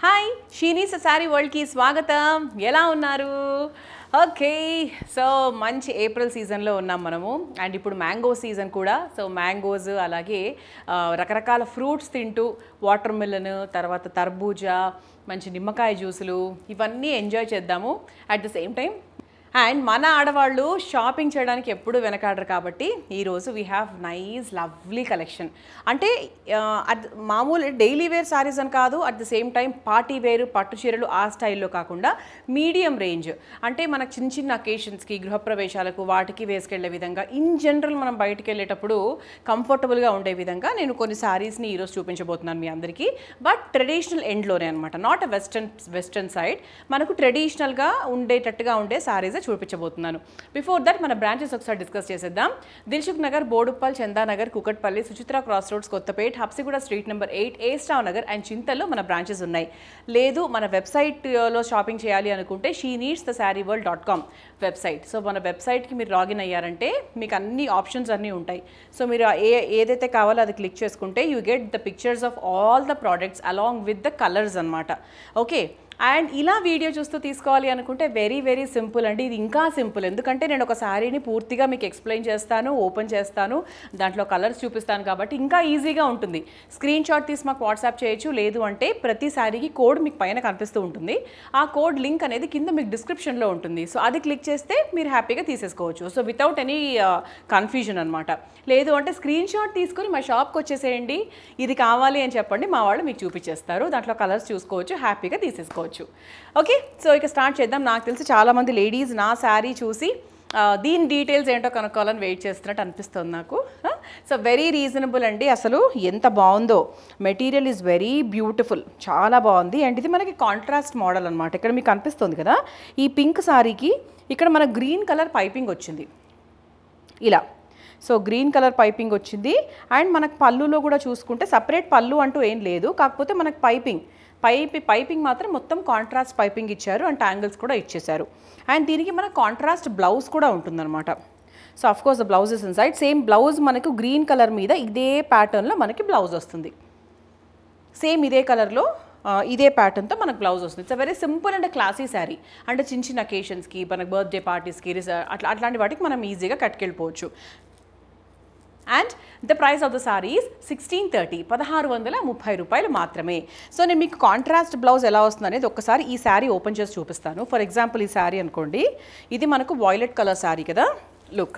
hi షీనీస్ sari వరల్డ్కి స్వాగతం ఎలా ఉన్నారు ఓకే సో మంచి ఏప్రిల్ సీజన్లో ఉన్నాం మనము అండ్ ఇప్పుడు మ్యాంగో సీజన్ కూడా సో మ్యాంగోస్ అలాగే ఆ, రకరకాల ఫ్రూట్స్ తింటూ వాటర్ మిలన్ తర్వాత తర్బూజా మంచి నిమ్మకాయ జ్యూసులు ఇవన్నీ ఎంజాయ్ చేద్దాము at the same time and మన ఆడవాళ్ళు షాపింగ్ చేయడానికి ఎప్పుడు వెనకాడరు కాబట్టి ఈరోజు we have nice lovely collection అంటే ఆ, అద్ మామూలు డైలీ వేర్ సారీస్ అని కాదు at the same time party వేరు పట్టు చీరలు ఆ స్టైల్లో కాకుండా మీడియం రేంజ్ అంటే మనకు చిన్న చిన్న అకేషన్స్కి గృహప్రవేశాలకు వాటికి వేసుకెళ్లే విధంగా ఇన్ జనరల్ మనం బయటికి వెళ్ళేటప్పుడు కంఫర్టబుల్గా ఉండే విధంగా నేను కొన్ని సారీస్ని ఈరోజు చూపించబోతున్నాను మీ అందరికీ బట్ ట్రెడిషనల్ ఎండ్లోనే అనమాట not a western western side మనకు ట్రెడిషనల్గా ఉండేటట్టుగా ఉండే సారీస్ చూపించబోతున్నాను బిఫోర్ దట్ మన బ్రాంచెస్ ఒకసారి డిస్కస్ చేసేద్దాం Dilsukh Nagar Boduppal Chandanagar Kukatpally Suchitra cross roads Kothapet Habsiguda street number eight A స్టావ్ నగర్ అండ్ చింతల్లో మన బ్రాంచెస్ ఉన్నాయి లేదు మన వెబ్సైట్లో షాపింగ్ చేయాలి అనుకుంటే she needs the saree world dot com website so మన వెబ్సైట్కి మీరు లాగిన్ అయ్యారంటే మీకు అన్ని ఆప్షన్స్ అన్నీ ఉంటాయి సో మీరు ఏ ఏదైతే కావాలో అది క్లిక్ చేసుకుంటే you get the pictures of all the products along with the colours అనమాట ఓకే అండ్ ఇలా వీడియో చూస్తూ తీసుకోవాలి అనుకుంటే వెరీ వెరీ సింపుల్ అండి ఇది ఇంకా సింపుల్ ఎందుకంటే నేను ఒక శారీని పూర్తిగా మీకు ఎక్స్ప్లెయిన్ చేస్తాను ఓపెన్ చేస్తాను దాంట్లో కలర్స్ చూపిస్తాను కాబట్టి ఇంకా ఈజీగా ఉంటుంది స్క్రీన్ షాట్ తీసి మాకు వాట్సాప్ చేయొచ్చు లేదు అంటే ప్రతి శారీకి కోడ్ మీకు పైన కనిపిస్తూ ఉంటుంది ఆ కోడ్ లింక్ అనేది కింద మీకు డిస్క్రిప్షన్లో ఉంటుంది సో అది క్లిక్ చేస్తే మీరు హ్యాపీగా తీసేసుకోవచ్చు సో వితౌట్ ఎనీ కన్ఫ్యూజన్ అనమాట లేదు అంటే స్క్రీన్ షాట్ తీసుకొని మా షాప్కి వచ్చేసేయండి ఇది కావాలి అని చెప్పండి మా వాళ్ళు మీకు చూపించేస్తారు దాంట్లో కలర్స్ చూసుకోవచ్చు హ్యాపీగా తీసేసుకోవచ్చు ఓకే సో ఇక స్టార్ట్ చేద్దాం నాకు తెలిసి చాలామంది లేడీస్ నా శారీ చూసి ఆ, దీని డీటెయిల్స్ ఏంటో కనుక్కోవాలని వెయిట్ చేస్తున్నట్టు అనిపిస్తుంది నాకు సో వెరీ రీజనబుల్ అండి అసలు ఎంత బాగుందో మెటీరియల్ ఈజ్ వెరీ బ్యూటిఫుల్ చాలా బాగుంది అండ్ ఇది మనకి కాంట్రాస్ట్ మోడల్ అనమాట ఇక్కడ మీకు కనిపిస్తుంది కదా ఈ పింక్ సారీకి ఇక్కడ మన గ్రీన్ కలర్ పైపింగ్ వచ్చింది ఇలా సో గ్రీన్ కలర్ పైపింగ్ వచ్చింది అండ్ మనకు పళ్ళులో కూడా చూసుకుంటే సపరేట్ పళ్ళు అంటూ ఏం లేదు కాకపోతే మనకు పైపింగ్ పైపి పైపింగ్ మాత్రం మొత్తం కాంట్రాస్ట్ పైపింగ్ ఇచ్చారు అండ్ ట్యాంగిల్స్ కూడా ఇచ్చేశారు అండ్ దీనికి మన కాంట్రాస్ట్ బ్లౌజ్ కూడా ఉంటుందన్నమాట so of course the blouse is inside same blouse మనకు గ్రీన్ కలర్ మీద ఇదే ప్యాటర్న్లో మనకి బ్లౌజ్ వస్తుంది సేమ్ ఇదే కలర్లో ఆ, ఇదే ప్యాటర్న్తో మనకు బ్లౌజ్ వస్తుంది it's very simple and classy saree అంటే చిన్న చిన్న అకేషన్స్కి మనకు బర్త్డే పార్టీస్కి రిస- అట్లా అట్లాంటి వాటికి మనం ఈజీగా కట్టుకెళ్ళిపోవచ్చు and the price of the sarees sixteen thirty పదహారు వందల ముప్పై రూపాయలు మాత్రమే సో నేను మీకు కాంట్రాస్ట్ బ్లౌజ్ ఎలా వస్తుంది అనేది ఒక్కసారి ఈ శారీ ఓపెన్ చేసి చూపిస్తాను ఫర్ ఎగ్జాంపుల్ ఈ శారీ అనుకోండి ఇది మనకు వాయిలెట్ కలర్ శారీ కదా లుక్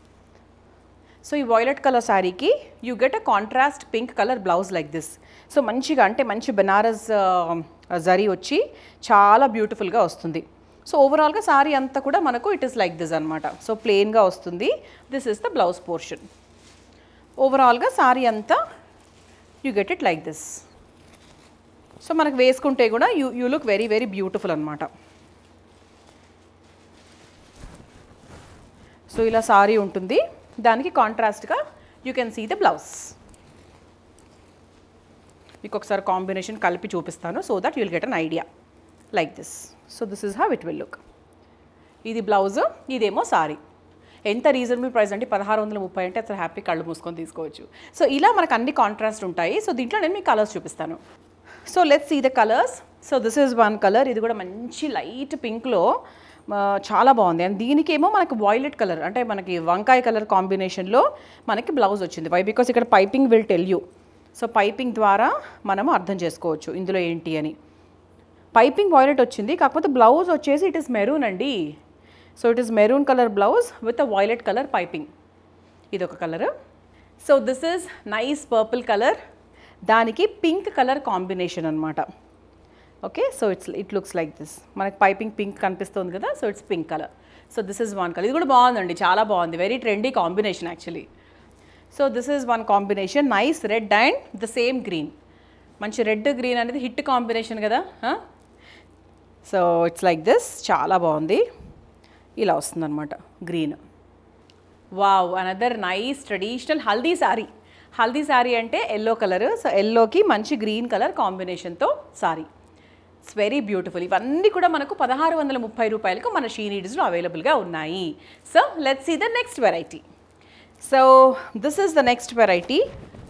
సో ఈ వాయిలెట్ కలర్ శారీకి you get a contrast pink colour blouse like this so మంచిగా అంటే మంచి బెనారస్ జరీ వచ్చి చాలా బ్యూటిఫుల్గా వస్తుంది సో ఓవరాల్గా శారీ అంతా కూడా మనకు ఇట్ ఇస్ లైక్ దిస్ అనమాట సో ప్లెయిన్గా వస్తుంది this is the blouse portion ఓవరాల్గా శారీ అంతా you get it like this so మనకు వేసుకుంటే కూడా you you look very very beautiful అనమాట సో ఇలా సారీ ఉంటుంది దానికి కాంట్రాస్ట్గా you can see the blouse మీకు ఒకసారి కాంబినేషన్ కలిపి చూపిస్తాను so that you'll get an idea like this so this is how it will look ఇది బ్లౌజ్ ఇదేమో సారీ ఎంత రీజనబుల్ ప్రైస్ అంటే పదహారు వందల ముప్పై అంటే అసలు హ్యాపీ కళ్ళు మూసుకొని తీసుకోవచ్చు సో ఇలా మనకు అన్ని కాంట్రాస్ట్ ఉంటాయి సో దీంట్లో నేను మీకు కలర్స్ చూపిస్తాను so let's see the colours so this is one colour ఇది కూడా మంచి లైట్ పింక్లో చాలా బాగుంది అండ్ దీనికేమో మనకి వాయిలెట్ కలర్ అంటే మనకి వంకాయ కలర్ కాంబినేషన్లో మనకి బ్లౌజ్ వచ్చింది వై బికాస్ ఇక్కడ piping will tell you so piping ద్వారా మనము అర్థం చేసుకోవచ్చు ఇందులో ఏంటి అని పైపింగ్ వాయిలెట్ వచ్చింది కాకపోతే బ్లౌజ్ వచ్చేసి ఇట్ ఇస్ మెరూన్ అండి so it is maroon colour blouse with a violet colour piping ఇది ఒక colour so this is nice purple colour దానికి పింక్ కలర్ కాంబినేషన్ అనమాట okay so it's it looks like this మనకి piping pink కనిపిస్తుంది కదా so it's pink colour so this is one colour ఇది కూడా బాగుందండి చాలా బాగుంది very trendy combination actually so this is one combination nice red and the same green మంచి red green అనేది హిట్ కాంబినేషన్ కదా సో ఇట్స్ లైక్ దిస్ చాలా బాగుంది ఇలా వస్తుందన్నమాట green wow another nice traditional haldi sari haldi sari అంటే ఎల్లో కలర్ సో ఎల్లోకి మంచి గ్రీన్ కలర్ కాంబినేషన్తో సారీ ఇట్స్ వెరీ బ్యూటిఫుల్ ఇవన్నీ కూడా మనకు పదహారు వందల ముప్పై రూపాయలకు మన షీ నీడ్స్లో అవైలబుల్గా ఉన్నాయి so let's see the next variety so this is the next variety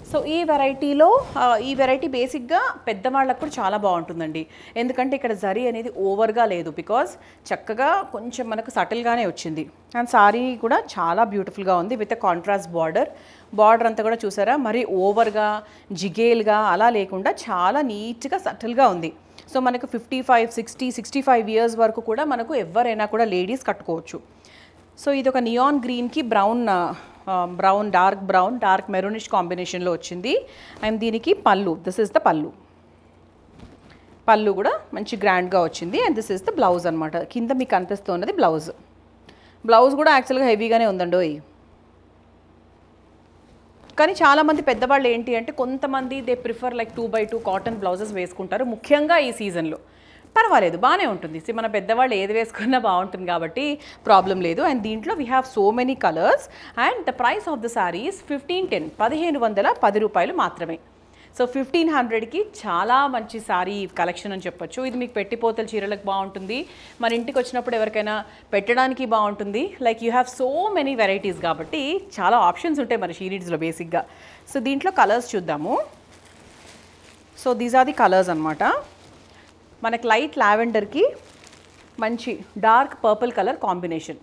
so ఈ వెరైటీలో ఆ, ఈ వెరైటీ బేసిక్గా పెద్దవాళ్ళకు కూడా చాలా బాగుంటుందండి ఎందుకంటే ఇక్కడ జరీ అనేది ఓవర్గా లేదు బికాజ్ చక్కగా కొంచెం మనకు సటిల్గానే వచ్చింది అండ్ సారీ కూడా చాలా బ్యూటిఫుల్గా ఉంది విత్ కాంట్రాస్ట్ బార్డర్ బార్డర్ అంతా కూడా చూసారా మరి ఓవర్గా జిగేల్గా అలా లేకుండా చాలా నీట్గా సటిల్గా ఉంది సో మనకు fifty five sixty sixty five years వరకు కూడా మనకు ఎవరైనా కూడా లేడీస్ కట్టుకోవచ్చు సో ఇది ఒక నియాన్ గ్రీన్కి brown brown dark brown dark maroonish కాంబినేషన్లో వచ్చింది అండ్ దీనికి పళ్ళు దిస్ ఇస్ ద పళ్ళు పళ్ళు కూడా మంచి గ్రాండ్గా వచ్చింది and this is the blouse అనమాట కింద మీకు కనిపిస్తున్నది బ్లౌజ్ బ్లౌజ్ కూడా యాక్చువల్గా హెవీగానే ఉందండి ఓయ్ కానీ చాలామంది పెద్దవాళ్ళు ఏంటి అంటే కొంతమంది they prefer like to buy two cotton blouses వేసుకుంటారు ముఖ్యంగా ఈ సీజన్లో పర్వాలేదు బాగానే ఉంటుంది See, మన పెద్దవాళ్ళు ఏది వేసుకున్నా బాగుంటుంది కాబట్టి ప్రాబ్లం లేదు అండ్ దీంట్లో we have so many colours and the price of the saris fifteen ten పదిహేను వందల పది రూపాయలు మాత్రమే సో ఫిఫ్టీన్ హండ్రెడ్కి చాలా మంచి సారీ కలెక్షన్ అని చెప్పొచ్చు ఇది మీకు పెట్టిపోతల చీరలకు బాగుంటుంది మన ఇంటికి వచ్చినప్పుడు ఎవరికైనా పెట్టడానికి బాగుంటుంది like you have so many varieties కాబట్టి చాలా ఆప్షన్స్ ఉంటాయి మన షీరీడ్స్లో బేసిక్గా సో దీంట్లో కలర్స్ చూద్దాము so these are the colours అనమాట మనకి లైట్ లావెండర్కి మంచి dark purple colour combination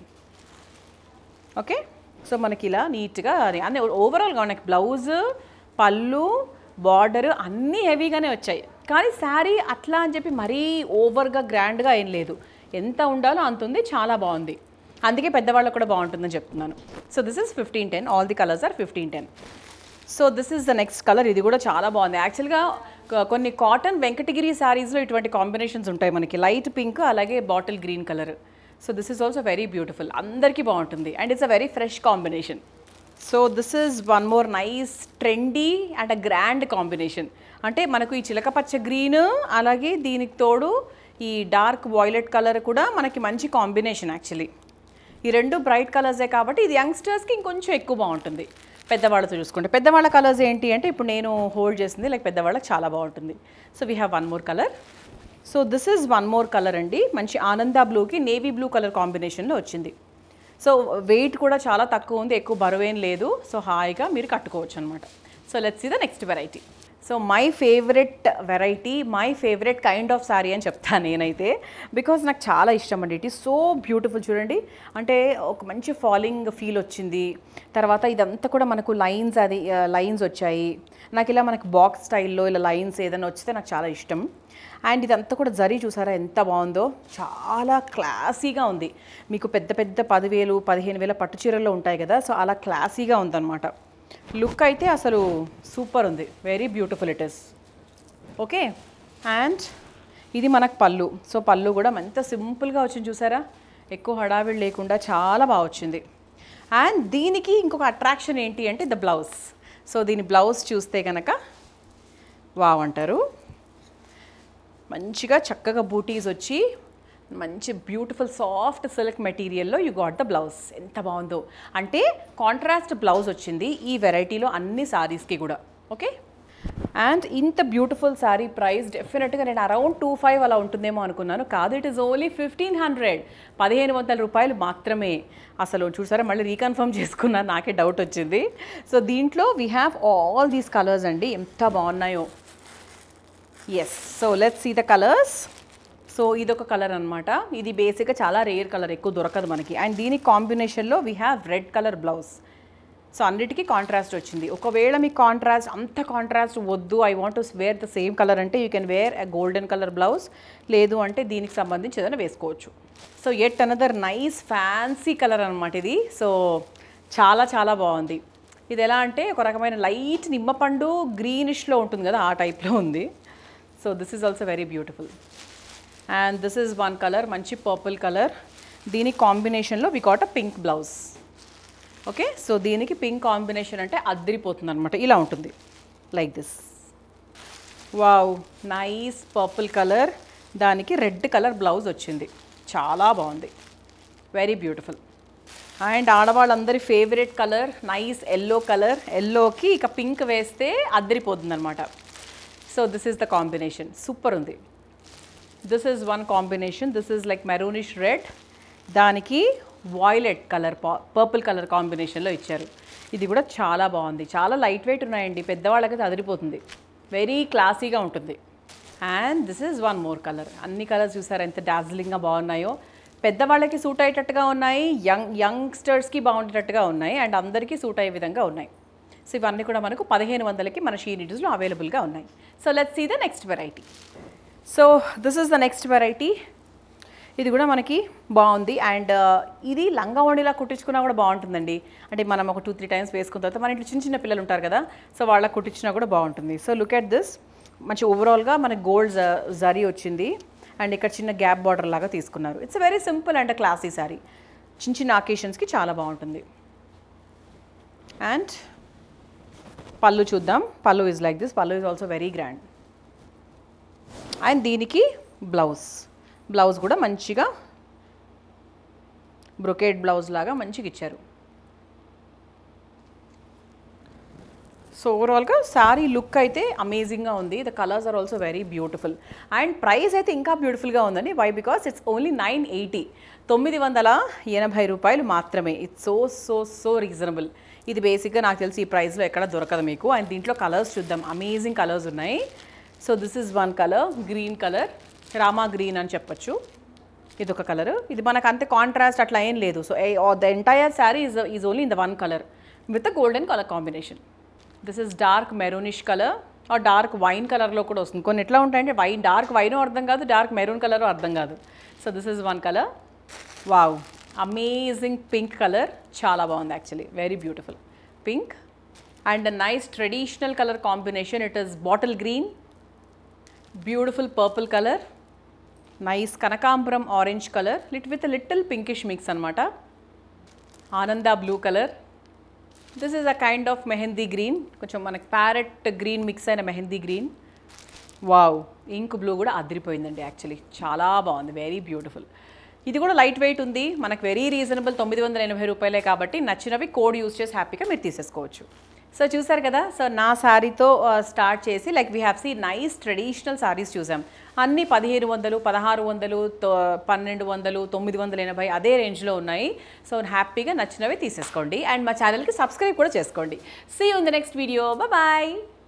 okay so మనకి ఇలా నీట్గా అన్ని ఓవరాల్గా మనకి బ్లౌజ్ పళ్ళు బార్డర్ అన్నీ హెవీగానే వచ్చాయి కానీ శారీ అట్లా అని చెప్పి మరీ ఓవర్గా గ్రాండ్గా ఏం లేదు ఎంత ఉండాలో అంత ఉంది చాలా బాగుంది అందుకే పెద్దవాళ్ళకు కూడా బాగుంటుందని చెప్తున్నాను so this is fifteen ten all the colours are fifteen ten so this is the next colour ఇది కూడా చాలా బాగుంది యాక్చువల్గా కొ- కొన్ని కాటన్ వెంకటగిరి శారీస్లో ఇటువంటి కాంబినేషన్స్ ఉంటాయి మనకి లైట్ పింక్ అలాగే bottle green colour so this is also very beautiful అందరికీ బాగుంటుంది and it's a very fresh combination so this is one more nice trendy and a grand combination అంటే మనకు ఈ చిలకపచ్చ గ్రీన్ అలాగే దీనికి తోడు ఈ డార్క్ వాయిలెట్ కలర్ కూడా మనకి మంచి కాంబినేషన్ యాక్చువల్లీ ఈ రెండు బ్రైట్ కలర్సే కాబట్టి ఇది యంగ్స్టర్స్కి ఇంకొంచెం ఎక్కువ బాగుంటుంది పెద్దవాళ్ళతో చూసుకుంటే పెద్దవాళ్ళ కలర్స్ ఏంటి అంటే ఇప్పుడు నేను హోల్డ్ చేసింది లైక్ పెద్దవాళ్ళకి చాలా బాగుంటుంది so we have one more colour so this is one more colour అండి మంచి ఆనంద బ్లూకి నేవీ బ్లూ కలర్ కాంబినేషన్లో వచ్చింది సో వెయిట్ కూడా చాలా తక్కువ ఉంది ఎక్కువ బరువేం లేదు సో హాయిగా మీరు కట్టుకోవచ్చు అనమాట so let's see the next variety so my favourite variety my favourite kind of sari అని చెప్తాను నేనైతే బికాజ్ నాకు చాలా ఇష్టం అండి ఇట్ ఈస్ సో బ్యూటిఫుల్ చూడండి అంటే ఒక మంచి ఫాలింగ్ ఫీల్ వచ్చింది తర్వాత ఇదంతా కూడా మనకు లైన్స్ అది లైన్స్ వచ్చాయి నాకు ఇలా మనకు బాక్స్ స్టైల్లో ఇలా లైన్స్ ఏదైనా వచ్చితే నాకు చాలా ఇష్టం అండ్ ఇదంతా కూడా జరీ చూసారా ఎంత బాగుందో చాలా క్లాసీగా ఉంది మీకు పెద్ద పెద్ద పదివేలు పదిహేను వేల పట్టు చీరల్లో ఉంటాయి కదా సో అలా క్లాసీగా ఉందన్నమాట లుక్ అయితే అసలు సూపర్ ఉంది very beautiful it is okay and ఇది మనకు పళ్ళు సో పళ్ళు కూడా ఎంత సింపుల్గా వచ్చింది చూసారా ఎక్కువ హడావిడి లేకుండా చాలా బాగా వచ్చింది అండ్ దీనికి ఇంకొక అట్రాక్షన్ ఏంటి అంటే ద బ్లౌజ్ సో దీని బ్లౌజ్ చూస్తే కనుక వావ్ అంటారు మంచిగా చక్కగా బూటీస్ వచ్చి మంచి బ్యూటిఫుల్ సాఫ్ట్ సిల్క్ మెటీరియల్లో యూ గాట్ ద బ్లౌజ్ ఎంత బాగుందో అంటే కాంట్రాస్ట్ బ్లౌజ్ వచ్చింది ఈ వెరైటీలో అన్ని సారీస్కి కూడా ఓకే అండ్ ఇంత బ్యూటిఫుల్ శారీ ప్రైస్ డెఫినెట్గా నేను అరౌండ్ టూ ఫైవ్ అలా ఉంటుందేమో అనుకున్నాను కాదు it is only fifteen hundred పదిహేను వందల రూపాయలు మాత్రమే అసలు చూసారా మళ్ళీ రీకన్ఫర్మ్ చేసుకున్నాను నాకే డౌట్ వచ్చింది సో దీంట్లో we have all these colours అండి ఎంత బాగున్నాయో yes so let's see the colours so ఇదొక కలర్ అనమాట ఇది బేసిక్గా చాలా రేర్ కలర్ ఎక్కువ దొరకదు మనకి అండ్ దీని కాంబినేషన్లో we have red colour blouse so అన్నిటికీ కాంట్రాస్ట్ వచ్చింది ఒకవేళ మీకు కాంట్రాస్ట్ అంత కాంట్రాస్ట్ వద్దు I want to wear the same colour అంటే you can wear a golden colour blouse లేదు అంటే దీనికి సంబంధించి ఏదైనా వేసుకోవచ్చు so at another nice fancy colour అనమాట ఇది సో చాలా చాలా బాగుంది ఇది ఎలా అంటే ఒక రకమైన లైట్ నిమ్మపండు గ్రీనిష్లో ఉంటుంది కదా ఆ టైప్లో ఉంది so this is also very beautiful and this is one colour మంచి పర్పుల్ కలర్ దీని కాంబినేషన్లో we got a pink blouse okay so దీనికి పింక్ కాంబినేషన్ అంటే అద్దరిపోతుంది అనమాట ఇలా ఉంటుంది like this wow nice purple colour దానికి రెడ్ కలర్ బ్లౌజ్ వచ్చింది చాలా బాగుంది వెరీ బ్యూటిఫుల్ అండ్ ఆడవాళ్ళందరి favourite colour nice yellow colour ఎల్లోకి ఇక పింక్ వేస్తే అద్దరిపోతుంది అనమాట so this is the combination super ఉంది this is one combination this is like maroonish red దానికి వాయిలెట్ కలర్ పర్పుల్ కలర్ కాంబినేషన్లో ఇచ్చారు ఇది కూడా చాలా బాగుంది చాలా లైట్ వెయిట్ ఉన్నాయండి పెద్దవాళ్ళకైతే అదిరిపోతుంది వెరీ క్లాసీగా ఉంటుంది and this is one more colour అన్ని కలర్స్ చూసారు ఎంత డార్జిలింగ్గా బాగున్నాయో పెద్దవాళ్ళకి సూట్ అయ్యేటట్టుగా ఉన్నాయి యంగ్ యంగ్స్టర్స్కి బాగుండేటట్టుగా ఉన్నాయి అండ్ అందరికీ సూట్ అయ్యే విధంగా ఉన్నాయి సో ఇవన్నీ కూడా మనకు పదిహేను వందలకి మన షీ నీడ్స్లో అవైలబుల్గా ఉన్నాయి so let's see the next variety so this is the next variety ఇది కూడా మనకి బాగుంది అండ్ ఇది లంగా ఓణిలా కుట్టించుకున్నా కూడా బాగుంటుందండి అంటే మనం ఒక టూ త్రీ టైమ్స్ వేసుకున్న తర్వాత మన ఇంట్లో చిన్న చిన్న పిల్లలు ఉంటారు కదా సో వాళ్ళకి కుట్టించినా కూడా బాగుంటుంది సో లుక్ ఎట్ దిస్ మంచి ఓవరాల్గా మనకి గోల్డ్ జరీ వచ్చింది అండ్ ఇక్కడ చిన్న గ్యాప్ బార్డర్ లాగా తీసుకున్నారు it's very simple and classy sari చిన్న చిన్న అకేషన్స్కి చాలా బాగుంటుంది అండ్ పళ్ళు చూద్దాం pallu is like this pallu is also very grand and దీనికి బ్లౌజ్ బ్లౌజ్ కూడా మంచిగా బ్రొకేట్ బ్లౌజ్ లాగా మంచిగా ఇచ్చారు సో ఓవరాల్గా శారీ లుక్ అయితే అమేజింగ్గా ఉంది the colours are also very beautiful and price అయితే ఇంకా బ్యూటిఫుల్గా ఉందండి why because it's only nine eighty తొమ్మిది వందల ఎనభై రూపాయలు మాత్రమే it's so so so reasonable ఇది బేసిక్గా నాకు తెలిసి ఈ ప్రైస్లో ఎక్కడ దొరకదు మీకు అండ్ దీంట్లో కలర్స్ చూద్దాం అమేజింగ్ కలర్స్ ఉన్నాయి so this is one colour green colour Rama green అని చెప్పొచ్చు ఇది ఒక కలర్ ఇది మనకు అంతే కాంట్రాస్ట్ అట్లా ఏం లేదు so the entire sari is is only in the one colour with golden colour combination this is dark maroonish colour ఆ డార్క్ వైన్ కలర్లో కూడా వస్తుంది కొన్ని ఎట్లా ఉంటాయంటే వైన్ డార్క్ వైన్ అర్థం కాదు డార్క్ మెరూన్ కలర్ అర్థం కాదు so this is one colour wow amazing pink colour చాలా బాగుంది actually very beautiful pink and nice traditional colour combination it is bottle green beautiful purple colour nice kanakambaram orange colour lit with little pinkish mix అనమాట ఆనంద blue colour this is a kind of mehndi green కొంచెం మనకి parrot green mix అయిన mehndi green wow ink blue కూడా అదిరిపోయిందండి actually చాలా బాగుంది very beautiful ఇది కూడా లైట్ వెయిట్ ఉంది మనకు వెరీ రీజనబుల్ తొమ్మిది వందల ఎనభై రూపాయలే కాబట్టి నచ్చినవి కోడ్ యూస్ చేసి హ్యాపీగా మీరు తీసేసుకోవచ్చు సో చూసారు కదా సో నా శారీతో స్టార్ట్ చేసి like we have see nice traditional saris చూసాం అన్నీ పదిహేను వందలు పదహారు వందలు తో- పన్నెండు వందలు తొమ్మిది వందల ఎనభై అదే రేంజ్లో ఉన్నాయి సో హ్యాపీగా నచ్చినవి తీసేసుకోండి అండ్ మా ఛానల్కి సబ్స్క్రైబ్ కూడా చేసుకోండి see in the next video bye